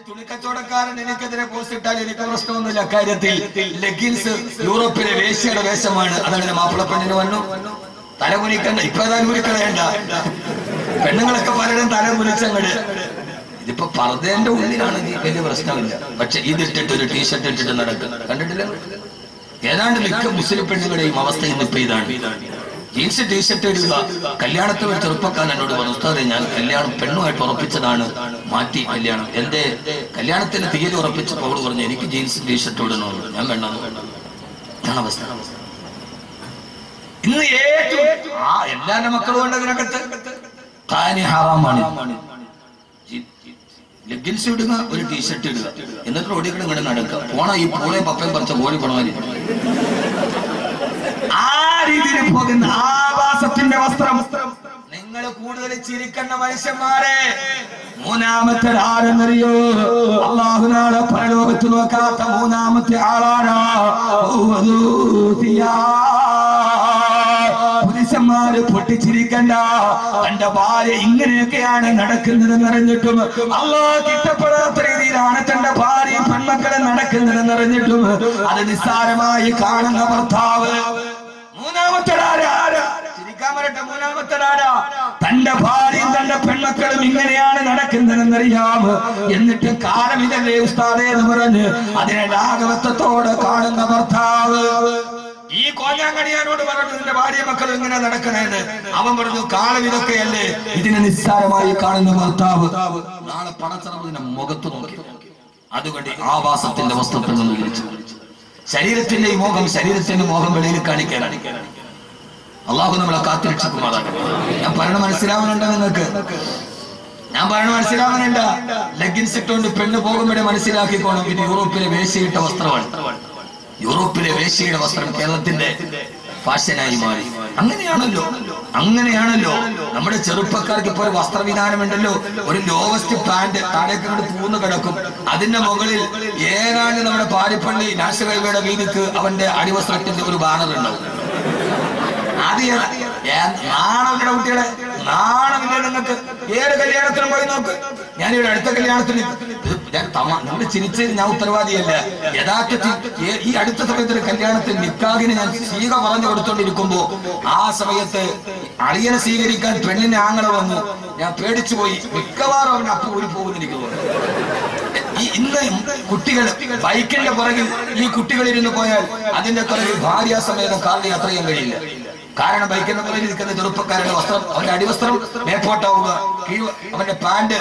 തുണിക്കച്ചവടക്കാരൻ എനിക്കെതിരെ പോസ്റ്റ് ഇട്ടാൽ എനിക്ക് പ്രശ്നമൊന്നുമില്ല അക്കാര്യത്തിൽ ലെഗിൻസ് യൂറോപ്പിലെ വേശ്യയുടെ വേഷമാണ് അതങ്ങനെ മാപ്പിളപ്പെണ്ണിന് വന്നു തല കുനിക്കണ്ട ഇപ്പൊ ഏതായാലും കുനിക്കളയണ്ട പെണ്ണുങ്ങളൊക്കെ പലരും തല കുനിച്ചങ്ങട് ഇതിപ്പോ പർദ്ദേന്റെ ഉള്ളിലാണെങ്കിൽ വലിയ പ്രശ്നമില്ല പക്ഷെ ഇതിട്ടിട്ട് ഒരു ടീഷർട്ട് ഇട്ടിട്ട് നടക്കും കണ്ടിട്ടില്ല ഏതാണ്ട് മിക്ക മുസ്ലിം പെണ്ണുങ്ങളുടെയും അവസ്ഥ ഇന്നിപ്പോ ഇതാണ് ജീൻസ് ടീഷർട്ട് ഇടുക കല്യാണത്തിൽ ഒരു ചെറുപ്പക്കാരൻ എന്നോട് പറഞ്ഞു ഉസ്താദെ ഞാൻ കല്യാണം പെണ്ണുമായിട്ട് ഉറപ്പിച്ചതാണ് മാറ്റി കല്യാണം എന്റെ കല്യാണത്തിന് തീയതി ഉറപ്പിച്ചപ്പോൾ അവള് പറഞ്ഞു എനിക്ക് ജീൻസ് ടീഷർട്ട് ഇടണമെന്ന് ഞാൻ വേണ്ടെന്ന് ഇതാണ് അവസ്ഥ ഇന്ന് ഏറ്റവും ആ എല്ലാ മക്കളും ഉണ്ട് അതിനകത്ത് കാനി ഹറാമാണ് ലെഗിൻസ് ഇടുക ഒരു ടീഷർട്ട് ഇടുക എന്നിട്ട് റോഡിൽ കൂടെ ഇങ്ങനെ നടക്കുക പോണ ഈ പൂളയും പപ്പയും പറിച്ച കോഴി പണമാരി ആ രീതിയിൽ പോകുന്ന ആവാസത്തിന്റെ വസ്ത്രം നിങ്ങൾ കൂടുതൽ ചിരിക്കുന്ന മനുഷ്യന്മാരെ മൂന്നാമത്തെ ആരെന്നറിയോ അള്ളാഹു നാളെ പരലോകത്ത് നോക്കാത്ത മൂന്നാമത്തെ ആളാണ് പുരുഷന്മാര് പൊട്ടിച്ചിരിക്കണ്ട തന്റെ ഭാര്യ ഇങ്ങനെയൊക്കെയാണ് നടക്കുന്നതെന്ന് അറിഞ്ഞിട്ടും അള്ളാഹ് ഇഷ്ടപ്പെടാത്ത രീതിയിലാണ് തന്റെ ഭാര്യ പെൺമക്കളെ നടക്കുന്നതെന്ന് അറിഞ്ഞിട്ടും അത് നിസ്സാരമായി കാണുന്ന ഭർത്താവ് മൂന്നാമത്തെ ചിരിക്കാൻ വരട്ടെ മൂന്നാമത്തെ തന്റെ ഭാര്യയും തന്റെ പെൺമക്കളും ഇങ്ങനെയാണ് നടക്കുന്നതെന്നറിയാം എന്നിട്ട് കാലം ഇതല്ലേ ഉസ്താദേ എന്ന് പറഞ്ഞ് അതിനെ ലാഘവത്വത്തോടെ കാണുന്ന ഭർത്താവ് ഈ കോഞ്ഞാങ്കടിയാനോട് പറഞ്ഞു നിന്റെ ഭാര്യ മക്കൾ ഇങ്ങനെ നടക്കണേന്ന് അവൻ പറഞ്ഞു കാലം ഇതൊക്കെയല്ലേ ഇതിനെ നിസ്സാരമായി കാണുന്ന ഭർത്താവ് നാളെ പണച്ചറവിന്റെ മുഖത്ത് നോക്കി അതുകൊണ്ട് ഈ ആവാസത്തിന്റെ വസ്തുത്തിൽ നിന്ന് വിളിച്ചു ശരീരത്തിന്റെ ഈ മോഹം ശരീരത്തിന്റെ മോഹം വെളിയിൽ കാണിക്കാനാണ് അള്ളാഹു നമ്മളെ കാത്തുരക്ഷിക്കുമാറാകട്ടെ ഞാൻ പറയണ മനസ്സിലാവുന്നുണ്ടോ നിങ്ങൾക്ക് ഞാൻ പറയണ മനസ്സിലാവുന്നുണ്ട് ലെഗിൻസ് ഇട്ടുകൊണ്ട് പെണ്ണ് പോകുമ്പോഴേ മനസ്സിലാക്കിക്കോണം ഇത് യൂറോപ്പിലെ വേശ്യയിട്ട വസ്ത്രമാണ് യൂറോപ്പിലെ വേശ്യയുടെ വസ്ത്രം കേരളത്തിന്റെ ഫാഷനായി മാറി അങ്ങനെയാണല്ലോ അങ്ങനെയാണല്ലോ നമ്മുടെ ചെറുപ്പക്കാർക്ക് ഇപ്പോൾ ഒരു വസ്ത്രവിധാനമുണ്ടല്ലോ ഒരു ലോവസ്റ്റ് പാന്റ് താഴേക്ക് കൊണ്ട് പൂന്ന് കിടക്കും അതിന്റെ മുകളിൽ ഏതാണ്ട് നമ്മുടെ പാരിപ്പള്ളി നാഷണൽ ഹൈവേയുടെ വീതിക്ക് അവന്റെ അടിവസ്ത്രത്തിന്റെ ഒരു ബാനർ ഉണ്ടാവും അത് ഏ- ഏ- നാണമില്ല കുട്ടികളെ നാണമില്ല നിങ്ങൾക്ക് ഏത് കല്യാണത്തിനും പോയി നോക്ക് ഞാനിവിടെ അടുത്ത കല്യാണത്തിന് ഇത് ഞാൻ തമാ- നിങ്ങൾ ചിരിച്ച് ഞാൻ ഉത്തരവാദിയല്ല യഥാർത്ഥത്തിൽ ഏ- ഈ അടുത്ത സമയത്ത് ഒരു കല്യാണത്തിൽ നിക്കാഹിന് ഞാൻ സ്വീക പറഞ്ഞു കൊടുത്തോണ്ടിരിക്കുമ്പോ ആ സമയത്ത് അളിയനെ സ്വീകരിക്കാൻ പെണ്ണിന്റെ ആങ്ങളെ വന്നു ഞാൻ പേടിച്ചു പോയി മിക്കവാറും അവൻ അപ്പ് ഊരി പോകുന്നിരിക്കുന്നു ഈ ഇന്ന് കുട്ടികൾ ബൈക്കിന്റെ പുറകിൽ ഈ കുട്ടികൾ ഇരുന്ന് പോയാൽ അതിന്റെ പുറകിൽ ഭാര്യാസമേതം കാറിൽ യാത്ര ചെയ്യാൻ കഴിയില്ല കാരണം ബൈക്കിന്റെ പുറകിൽ നിൽക്കുന്ന ചെറുപ്പക്കാരുടെ വസ്ത്രം അവന്റെ അടിവസ്ത്രം മേപ്പോട്ടാവുക കീഴ് അവന്റെ പാന്റ്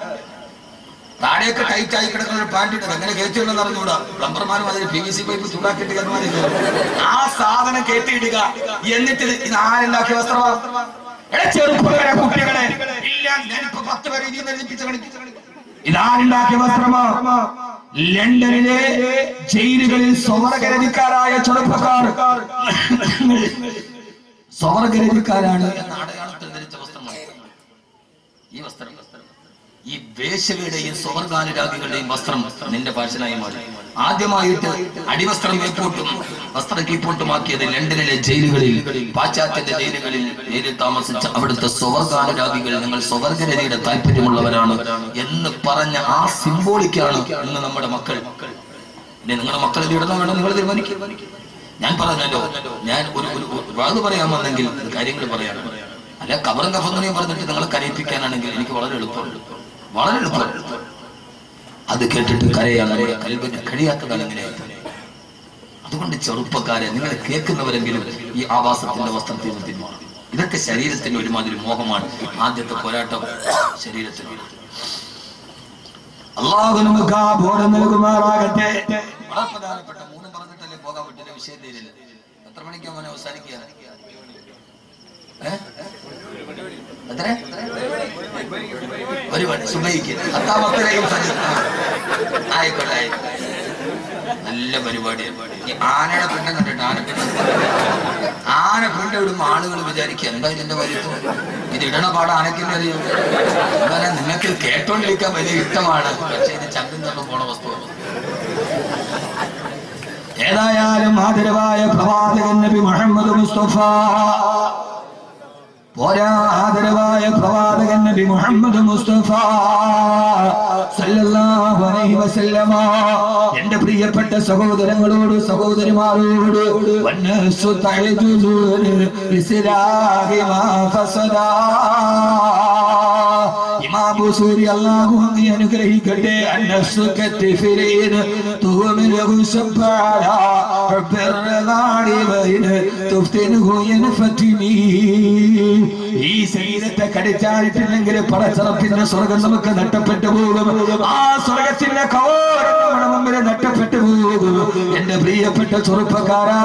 താഴേക്ക് ടൈറ്റ് ആയി കിടക്കുന്ന ഒരു പാന്റ് ഇട്ടത് അങ്ങനെ കയറ്റിയുണ്ടെന്ന് അറിഞ്ഞുകൂടാ പ്ലംബർമാരും അതിന് പി വി സി പൈപ്പ് ചൂടാക്കിയിട്ട് കയറുമാനില്ല ആ സാധനം കയറ്റിയിടുക എന്നിട്ട് ഇത് ഇത് ആരുണ്ടാക്കിയ വസ്ത്രമാ എടാ ചെറുപ്പക്കാരെ കുട്ടികളെ ഇല്ല ഞാനിപ്പോ പത്ത് പേരെ ഇതിൽ നിന്ന് എഴുതിപ്പിച്ച് കളിപ്പിച്ച് ഇതാരുണ്ടാക്കിയ വസ്ത്രമാ ലണ്ടനിലെ ജയിലുകളിൽ സ്വവർഗരതിക്കാരായ ചെറുപ്പക്കാർ സ്വവർഗരതിക്കാരാണ് എന്ന അടയാളത്തിൽ ധരിച്ച വസ്ത്രമാണ് ഈ വസ്ത്രം ഈ വേശ്യകളുടെയും സ്വവർഗാനുരാഗികളുടെയും വസ്ത്രം നിന്റെ ഫാഷനായി മാറി ആദ്യമായിട്ട് അടിവസ്ത്രം മേപ്പോട്ടും വസ്ത്ര കീപ്പോട്ടുമാക്കിയത് ലണ്ടനിലെ ജയിലുകളിൽ പാശ്ചാത്യന്റെ ജയിലുകളിൽ ജയിലിൽ താമസിച്ച അവിടുത്തെ സ്വവർഗാനുരാഗികൾ നിങ്ങൾ സ്വവർഗരതിയുടെ താല്പര്യമുള്ളവരാണ് എന്ന് പറഞ്ഞ ആ സിംബോളിക്കാണ് ഇന്ന് നമ്മുടെ മക്കൾ ഇനി നിങ്ങളുടെ മക്കൾ ഇത് ഇടണോ വേണോ നിങ്ങൾ തീരുമാനിക്കും ഞാൻ പറഞ്ഞല്ലോ ഞാൻ ഒരു ഒരു ഒരു വാത് പറയാൻ വന്നെങ്കിൽ കാര്യങ്ങൾ പറയാനാണ് അല്ല കബറും കഫങ്ങനെയും പറഞ്ഞിട്ട് നിങ്ങളെ കരയിപ്പിക്കാനാണെങ്കിൽ എനിക്ക് വളരെ എളുപ്പമാണ് വളരെ എളുപ്പമാണ് അത് കേട്ടിട്ട് കരയാൻ നമ്മുടെ കൽബിന് കഴിയാത്തതാണ് എങ്ങനെയായി അതുകൊണ്ട് ചെറുപ്പക്കാരെ നിങ്ങൾ കേൾക്കുന്നവരെങ്കിലും ഈ ആവാസത്തിന്റെ വസ്ത്രത്തിൽ നിന്ന് പിന്മാറും ഇതൊക്കെ ശരീരത്തിന് ഒരുമാതിരി മോഹമാണ് ആദ്യത്തെ പോരാട്ടം ശരീരത്തിനോട് അള്ളാഹു നമുക്ക് ആ ബോധം നൽകുമാറാകട്ടെ വളരെ പ്രധാനപ്പെട്ട മൂന്നും പറഞ്ഞിട്ടല്ലേ പോകാൻ പറ്റില്ല വിഷയം തീരില്ല എത്ര മണിക്കാ മോനെ അവസാനിക്കുക ഏ? എത്ര ഒരു മണി സുബൈക്ക് പത്താമത്തിലേക്കും ആയിക്കോട്ടെ ആയിക്കോട്ടെ നല്ല പരിപാടിയാണ് ഈ ആനയുടെ പിണ്ടം കണ്ടിട്ട് ആന പിണ്ടം ആന പിണ്ടം ഇടുമ്പോ ആളുകൾ വിചാരിക്കുക എന്താ ഇതിന്റെ വലിപ്പം ഇത് ഇടണ പാട് ആനക്കിന്റെ അറിയും എന്നാലും നിങ്ങൾക്ക് കേട്ടോണ്ടിരിക്കാൻ വലിയ ഇഷ്ടമാണ് പക്ഷെ ഇത് ചങ്കും ചങ്കും പോണ വസ്തുവാണ് ഏതായാലും ആദരവായ പ്രവാചകൻ നബി മുഹമ്മദ് മുസ്തഫ പോരാ ആദരവായ പ്രവാചകൻ നബി മുഹമ്മദ് മുസ്തഫ സല്ലല്ലാഹു അലൈഹി വസല്ലമ എന്റെ പ്രിയപ്പെട്ട സഹോദരങ്ങളോട് സഹോദരിമാരോട് വന്നസു തഅജുദുൻ ഇസ്ലാഹി മാ ഫസദാ ഇമാം ബുസൂരി അല്ലാഹു അങ്ങേ അനുഗ്രഹിക്കട്ടെ അന്നസു കത്തിഫിരീൻ തുഹമിലഹു സബ്ബാല ബിർഗാഡിബൈൻ തുഫ്തിനുഹു യൻഫതിനി ഈ ശരീരത്തെ കടിച്ചായിട്ടില്ലെങ്കിൽ പടച്ചറപ്പിന്റെ സ്വർഗം നമുക്ക് നഷ്ടപ്പെട്ടു പോകും ആ സ്വർഗത്തിന്റെ കവോരം നമ്മുടെ മുമ്പിൽ നഷ്ടപ്പെട്ടു പോകും എന്റെ പ്രിയപ്പെട്ട ചെറുപ്പക്കാരാ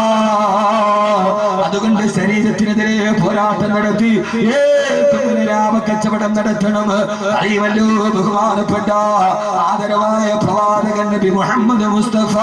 അതുകൊണ്ട് ശരീരത്തിനെതിരെ പോരാട്ടം നടത്തി ഏറ്റവും ലാഭ കച്ചവടം നടത്തണം അറിവല്ലോ ബഹുമാനപ്പെട്ട ആദരവായ പ്രവാചകൻ നബി മുഹമ്മദ് മുസ്തഫ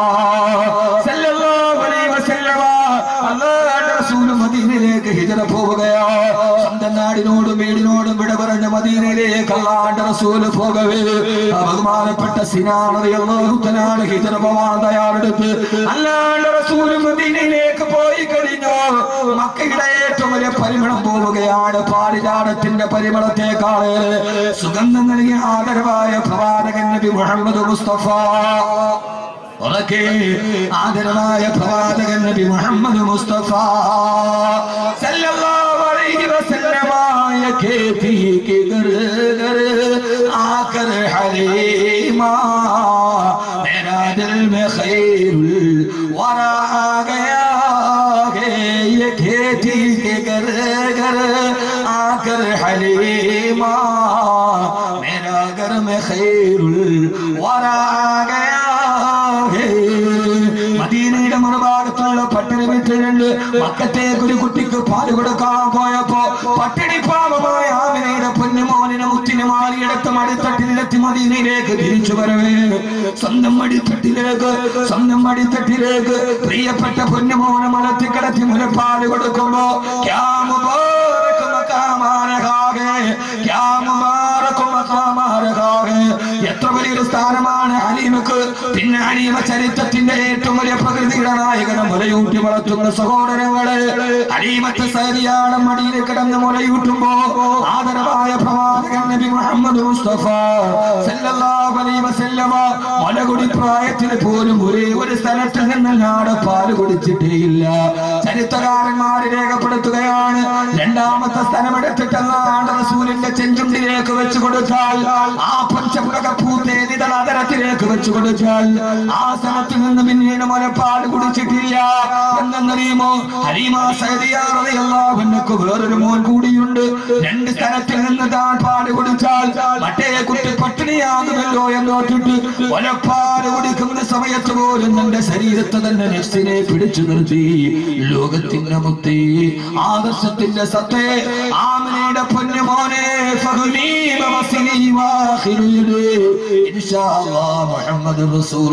സല്ലല്ലാഹു അലൈഹി വസല്ലമ അല്ലാഹുവിന്റെ റസൂൽ മദീനയിലേക്ക് ഹിജറ പോവുകയോ സ്വന്തം നാടിനോടും വീടിനോടും വിട പറഞ്ഞ മദീനയിലേക്ക് അല്ലാഹുവിന്റെ റസൂൽ പോകവേ ആ ബഹുമാനപ്പെട്ട സിനാണ് ഹിജറ പോവാൻ തയ്യാറെടുത്ത് അല്ലാഹുവിന്റെ റസൂൽ മദീനയിലേക്ക് പോയി കഴിഞ്ഞു മക്കയുടെ ഏറ്റവും വലിയ പരിമളം പോവുകയാണ് പാരിജാടത്തിന്റെ പരിമളത്തെക്കാള് സുഗന്ധം നൽകിയ ആദരവായ പ്രവാചകൻ നബി മുഹമ്മദ് മുസ്തഫ ഉറക്കെ ആദരവായ പ്രവാചകൻ നബി മുഹമ്മദ് മുസ്തഫ സല്ലല്ലാഹു അലൈഹി വസല്ലമ ये खेती के घर घर आकर हलीमा मेरा दिल में खैर वरा आ गया है ये खेती के घर घर आकर हलीमा मेरा घर में खैर वरा आ गया है മദീനയുടെ മറുഭാഗത്തുള്ള പട്ടിണി വീട്ടിലുണ്ട് മക്കത്തേക്ക് ഒരു കുട്ടിക്ക് പാല് കൊടുക്കാൻ പോയപ്പോ പട്ടിണി പാപമായ ആമിനയുടെ പൊന്നുമോനിനെ മുത്തിനെ മാറിയെടുത്ത് മടിത്തട്ടിലെത്തി മദീനയിലേക്ക് തിരിച്ചു വരവേ സ്വന്തം മടിത്തട്ടിലേക്ക് സ്വന്തം മടിത്തട്ടിലേക്ക് പ്രിയപ്പെട്ട പൊന്നുമോനെ മലത്തി കിടത്തി മുലപ്പാല് കൊടുക്കുമ്പോ ക്യാ മുബാറക് മഖാമാനഹാകെ, ക്യാ മുബാറക് മഖാമാനഹാകെ. എത്ര വലിയൊരു സ്ഥാനമാണ് ഹലീമക്ക് പിന്നെ ഹലീമ ചരിത്രത്തിന്റെ ഏറ്റവും വലിയ പ്രകൃതിയുടെ നായകനെ മുലയൂട്ടി വളർത്തുന്ന സഹോദരങ്ങളെ ഹലീമത്തെ സരിയാണ് മടിയിൽ കിടന്ന് മുലയൂട്ടുമ്പോ ആദരവായ പ്രവാചകൻ നബി മുഹമ്മദ് മുസ്തഫ സല്ലല്ലാഹു അലൈഹി വസല്ലമ മുലകുടി പ്രായത്തിൽ പോലും ഒരേ ഒരു സ്ഥലത്ത് നിന്നല്ലാതെ പാല് കുടിച്ചിട്ടേ ഇല്ല ചരിത്രകാരന്മാർ രേഖപ്പെടുത്തുകയാണ് രണ്ടാമത്തെ സ്ഥലമെടുത്തിട്ടല്ലാണ്ട് റസൂലിന്റെ ചെഞ്ചുണ്ടിലേക്ക് വെച്ചു കൊടുത്താൽ ആ പഞ്ചപുരക പൂത്തേരിതൾ അതരത്തിലേക്ക് വെച്ചു കൊടുത്താൽ ആ സ്ഥലത്ത് നിന്ന് പിന്നീട് മുലപ്പാൽ കുടിച്ചിട്ടില്ല എന്തെന്നറിയുമോ ഹരീമ സൈദിയാറിയല്ലാഹുനക്ക് വേറൊരു മോൻ കൂടിയുണ്ട് രണ്ട് സ്ഥലത്തിൽ നിന്ന് താൻ പാല് കുടിച്ചാൽ മറ്റേ കുട്ടി പട്ടിണിയാകുമല്ലോ എന്നോട്ടിട്ട് മുലപ്പാൽ കുടിക്കുന്ന സമയത്ത് പോലും തന്റെ ശരീരത്തെ തന്നെ നെഫ്സിനെ പിടിച്ചു നിർത്തി ലോകത്തിന്റെ മുത്തി ആദർശത്തിന്റെ സത്തേ ആമനയുടെ പൊന്നുമോനെ ഫഹുമീമ വസിനി വാഖിലുയദ് ഇൻഷാ അല്ലാഹ് മുഹമ്മദ്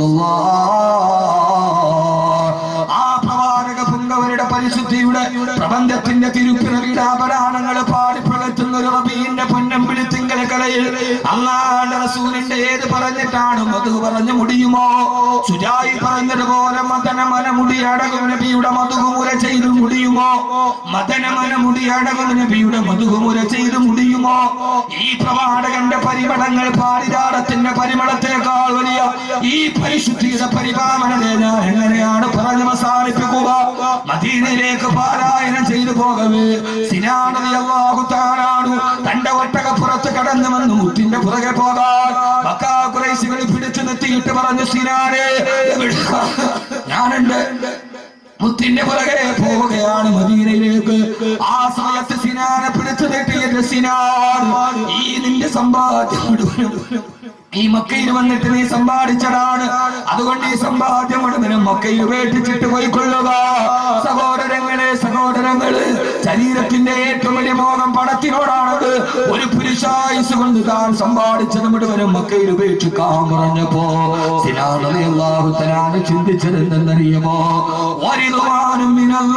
റസൂലുള്ളാഹ് ആ പ്രവാചക പുങ്കവരുടെ പരിശുദ്ധിയുടെ പ്രബന്ധത്തിന്റെ തിരുപ്പിറവിയുടെ ആഭരണങ്ങൾ പാടി പ്രകറ്റുന്ന ഒരു റബീന്റെ പൊന്നം പിടിത്തിങ്കൽ കലയിൽ അള്ളാന്റെ റസൂലിന്റെ ഏത് പറഞ്ഞിട്ടാണ് മധു പറഞ്ഞു മുടിയുമോ സുജായി പറഞ്ഞതുപോലെ മദന മനമുടി അടകും നബിയുടെ മധുകുമുര ചെയ്തു മുടിയുമോ മദന മനമുടി അടകും നബിയുടെ മധുകുമുര ചെയ്തു മുടിയുമോ ഈ പ്രവാചകന്റെ പരിമളങ്ങൾ പാരിജാടത്തിന്റെ പരിമളത്തെക്കാൾ വലിയ ഈ പരിശുദ്ധിയുടെ പരിപാലനത്തെ ഞാൻ എങ്ങനെയാണ് പറഞ്ഞ് അവസാനിപ്പിക്കുക മദീനയിലേക്ക് പാരായണം ചെയ്തു പോകവേ സിനാനതി അള്ളാഹു താനാണു തന്റെ ഒട്ടകപ്പുറത്ത് കടന്നു വന്ന് മുത്തിന്റെ പുറകെ പോകാൻ മക്കാ കുറേശികൾ പിടിച്ചു നിർത്തിയിട്ട് പറഞ്ഞു സിനാനെ എവിടെ? ഞാനുണ്ട് മുത്തിന്റെ പുറകെ പോവുകയാണ് മദീനയിലേക്ക് ആ സമയത്ത് സിനാനെ പിടിച്ചു നീട്ടിയ സിനാൻ ഈ നിന്റെ സമ്പാദ്യം മുഴുവനും ഈ മക്കയിൽ വന്നിട്ട് നീ സമ്പാദിച്ചതാണ് അതുകൊണ്ട് ഈ സമ്പാദ്യം മുഴുവനും മക്കയിൽ ഉപേക്ഷിച്ചിട്ട് പോയിക്കൊള്ളുക സഹോദരങ്ങളെ സഹോദരങ്ങള് ശരീരത്തിന്റെ ഏറ്റവും വലിയ മോഹം പണത്തിനോടാണത് ഒരു പുരുഷായുസ് കൊണ്ട് താൻ സമ്പാദിച്ചത് മുഴുവനും മക്കയിൽ ഉപേക്ഷിക്കാൻ പറഞ്ഞപ്പോ സിനാഹു തനാണ് ചിന്തിച്ചത് എന്തെന്നറിയുമോ വരിതുവാനും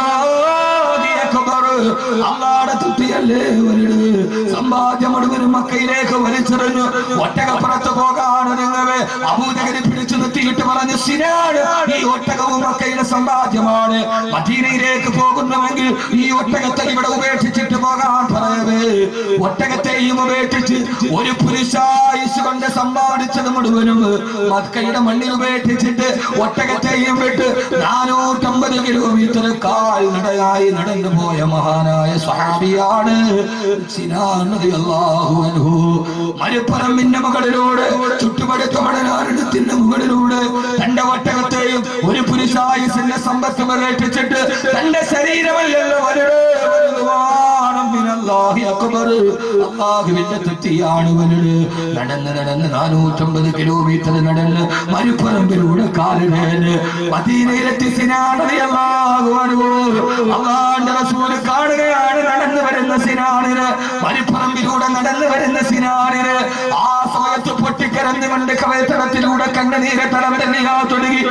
അള്ളാടെ തുട്ടിയല്ലേ വലുത് സമ്പാദ്യം മുഴുവനും മക്കയിലേക്ക് വലിച്ചെറിഞ്ഞു ഒട്ടകപ്പുറത്ത് പോകാണ് നിങ്ങളെ അബൂജകരി പിടിച്ചു നിർത്തി നോക്കിയിട്ട് പറഞ്ഞു സിനാണ് ഈ ഒട്ടകവും മക്കയുടെ സമ്പാദ്യമാണ് മദീനയിലേക്ക് പോകുന്നുവെങ്കിൽ ഈ ഒട്ടകത്തെ ഇവിടെ ഉപേക്ഷിച്ചിട്ട് പോകാൻ പറയവേ ഒട്ടകത്തെയും ഉപേക്ഷിച്ച് ഒരു പുരുഷായുസ് കൊണ്ട് സമ്പാദിച്ചത് മുഴുവനും മക്കയുടെ മണ്ണിൽ ഉപേക്ഷിച്ചിട്ട് ഒട്ടകത്തെയും വിട്ട് നാനൂറ്റമ്പത് കിലോമീറ്റർ കാൽനടയായി നടന്നു പോയ മഹാനായ സ്വഹാബിയാണ് സിനാൻ റളിയല്ലാഹു അൻഹു മരുപ്പറമ്പിന്റെ മുകളിലൂടെ ചുറ്റുപടുത്ത മടനാരണത്തിന്റെ മുകളിലൂടെ തന്റെ ഒട്ടകത്തെയും ഒരു പുരുഷായുസിന്റെ സമ്പത്ത് പ്രകടിപ്പിച്ചിട്ട് തന്റെ ശരീരമല്ലല്ലോ വലുത് വലുതുവാണം മിനല്ലാഹി അക്ബർ അള്ളാഹുവിന്റെ തെറ്റിയാണ് വലുത് നടന്ന് നടന്ന് നാനൂറ്റമ്പത് കിലോമീറ്റർ നടന്ന് മരുപ്പറമ്പിലൂടെ കാലിടേന് മദീനയിലെത്തി സിനാണി അള്ളാഹു അള്ളാന്റെ റസൂല് കാണുകയാണ് നടന്നു വരുന്ന സിനാണിന് മരുപ്പറമ്പിലൂടെ നടന്നു വരുന്ന സിനാണിന് ആ സമയത്ത് പൊട്ടിക്കരഞ്ഞുകൊണ്ട് കവയത്തടത്തിലൂടെ കണ്ണുനീരെ തടവരനെയാ തുടങ്ങി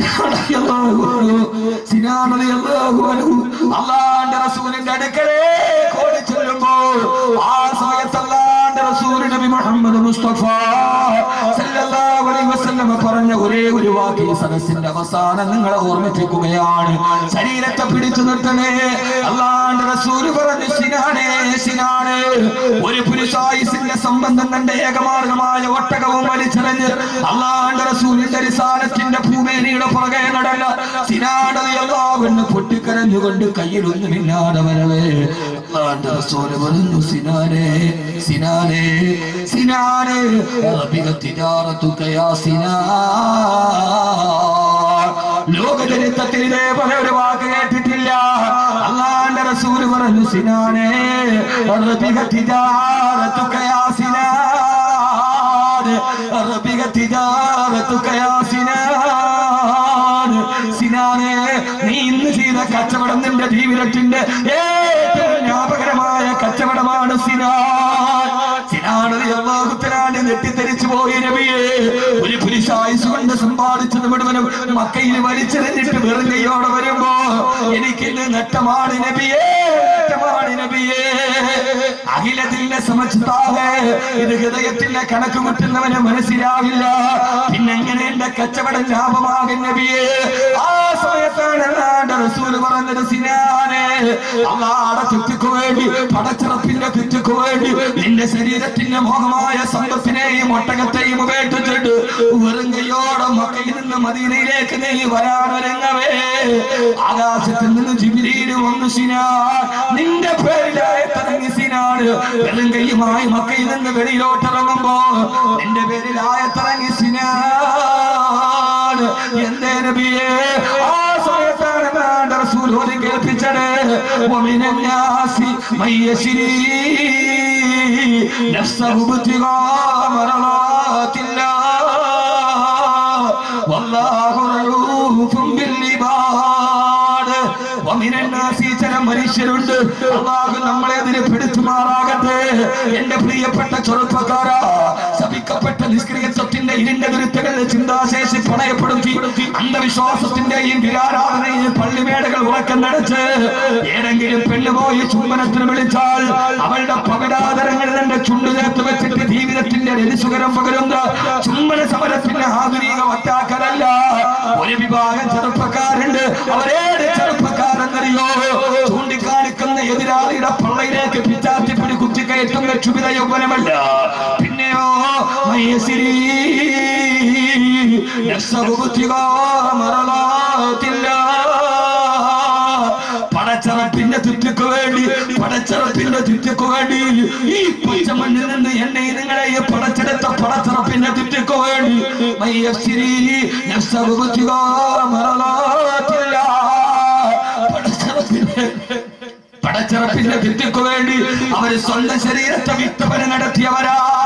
അള്ളാന്റെ റസൂലിന്റെ അടുക്കലേ ഓടി ചെല്ലുമ്പോൾ ആ സമയത്ത് അള്ളാന്റെ റസൂൽ നബി മുഹമ്മദ് മുസ്തഫ സല്ലല്ലാഹു അലൈഹി വസല്ലം പറഞ്ഞ ഒരേ ഒരു വാക്ക് ഈ സദസ്സിന്റെ അവസാനം നിങ്ങളെ ഓർമ്മിപ്പിക്കുകയാണ് ശരീരത്തെ പിടിച്ചു നിർത്തണേ അള്ളാന്റെ റസൂൽ പറഞ്ഞു സിനാനേ സിനാനേ ഒരു പുരുഷായുസിന്റെ സംബന്ധം കണ്ട ഏകമാർഗമായ ഒട്ടകവും വലിച്ചെറിഞ്ഞ് അള്ളാന്റെ റസൂലിന്റെ റിസാലത്തിന്റെ ഭൂമേനിയുടെ പുറകെ നടന്ന സിനാടതി എല്ലാവരും പൊട്ടിക്കരഞ്ഞുകൊണ്ട് കയ്യിലൊന്നുമില്ലാതെ വരവേ അള്ളാന്റെ റസൂല് പറഞ്ഞു സിനാനേ സിനാനേ സിനാനേ റബിക തിജാറത്തുകയാ സിനാ ലോകചരിത്രത്തിൽ ഇതേപോലെ ഒരു വാക്ക് കേട്ടിട്ടില്ല അള്ളാന്റെ റസൂല് പറഞ്ഞു സിനാനേ റബിക തിജാറത്തുകയാ സിനാ റബിക തിജാറത്തുകയാ സിനാ സിനാനെ നീ ഇന്ന് ചെയ്ത കച്ചവടം നിന്റെ ജീവിതത്തിന്റെ ഏറ്റവും ജ്ഞാപകരമായ കച്ചവടമാണ് സിനാൻ സിനാനതി അള്ളാഹുത്തരാണ് നെട്ടിത്തെരിച്ചു പോയി നബിയെ ഒരു പുരുഷായുസ് കൊണ്ട് സമ്പാദിച്ചത് മുഴുവനും മക്കയിൽ വലിച്ചെറിഞ്ഞിട്ട് വെറും കൈയോടെ വരുമ്പോ എനിക്കിന്ന് നഷ്ടമാണ് നബിയേ നഷ്ടമാണ് നബിയേ അഖിലത്തിന്റെ സമച്ചിത്താവേ ഇത് ഹൃദയത്തിന്റെ കണക്ക് മുട്ടുന്നവന് മനസ്സിലാവില്ല പിന്നെങ്ങനെ എന്റെ കച്ചവടം ലാഭമാകും നബിയേ ആ സമയത്താണ് അല്ലാണ്ട് റസൂൽ പറഞ്ഞത് സിനാനെ അള്ളാടെ തെറ്റിക്കു വേണ്ടി പടച്ചിറപ്പിന്റെ തെറ്റിക്കു വേണ്ടി നിന്റെ ശരീരത്തിന്റെ മോഹമായ സമ്പത്തിനെയും ഒട്ടകത്തെയും ഉപേക്ഷിച്ചിട്ട് വെറും കൈയോടെ മക്കയിൽ നിന്ന് മദീനയിലേക്ക് നീ വരാനൊരങ്ങവേ ആകാശത്തിൽ നിന്ന് ജിബിരിയിൽ വന്നു സിനാൻ നിന്റെ പേരിലായി തുടങ്ങി സിനാണ് വെറും കൈയുമായി മക്കയിൽ നിന്ന് വെളിയിലോട്ടിറങ്ങുമ്പോ നിന്റെ പേരിലായ തുടങ്ങി സിനാൻ എന്തേ നബിയേ ആ സമയത്താണ് വേണ്ട റസൂൽ ഓതി കേൾപ്പിച്ചത് ومن الناس من يشري نفسه ابتغاء مرضات الله والله رؤوف بالعباد ومن الناس ചില മനുഷ്യരുണ്ട് അള്ളാഹു നമ്മളെ അതിന് പിടിച്ചുമാറാകട്ടെ എന്റെ പ്രിയപ്പെട്ട ചെറുപ്പക്കാരാ ശപിക്കപ്പെട്ട നിഷ്ക്രിയത്വത്തിന്റെ ഇരുണ്ട വിരുദ്ധകളിൽ ചിന്താശേഷി പണയപ്പെടുത്തി അന്ധവിശ്വാസത്തിന്റെയും വിരാരാധനയും പള്ളിമേടകൾ ഉറക്കം നടച്ച് ഏതെങ്കിലും പെണ്ണുപോയി ചുംബനത്തിന് വിളിച്ചാൽ അവളുടെ പകടാതരങ്ങളിൽ എന്റെ ചുണ്ടു ചേർത്ത് വെച്ചിട്ട് ജീവിതത്തിന്റെ രതിസുകരം പകരുന്ന ചുംബന സമരത്തിന്റെ ആധുനിക വറ്റാക്കലല്ല ഒരു വിഭാഗം ചെറുപ്പക്കാരുണ്ട് അവരേത് ചെറുപ്പക്കാരെന്നറിയോ ചൂണ്ടിക്കാണിക്കുന്ന എതിരാളിയുടെ പള്ളയിലേക്ക് പിച്ചാത്തിപ്പിടി കുത്തിക്കയറ്റുന്ന ക്ഷുഭിത യൗവനമല്ല പിന്നെയോ മയസിരി മറലാത്തില്ല പടച്ചറപ്പിന്റെ ചുറ്റക്ക് വേണ്ടി പടച്ചറപ്പിന്റെ ചുറ്റക്ക് വേണ്ടി ഈ പച്ചമണ്ണിൽ നിന്ന് എന്നെ നിങ്ങളെ ഈ പടച്ചെടുത്ത പടച്ചറപ്പിന്റെ ചുറ്റക്ക് വേണ്ടി മയ്യശ്ശിരി മറലാത്തില്ല പടച്ചറപ്പിന്റെ പടച്ചിറപ്പിന്റെ വിദ്യക്ക് വേണ്ടി അവര് സ്വന്തം ശരീരത്തെ വിത്തപന നടത്തിയവരാ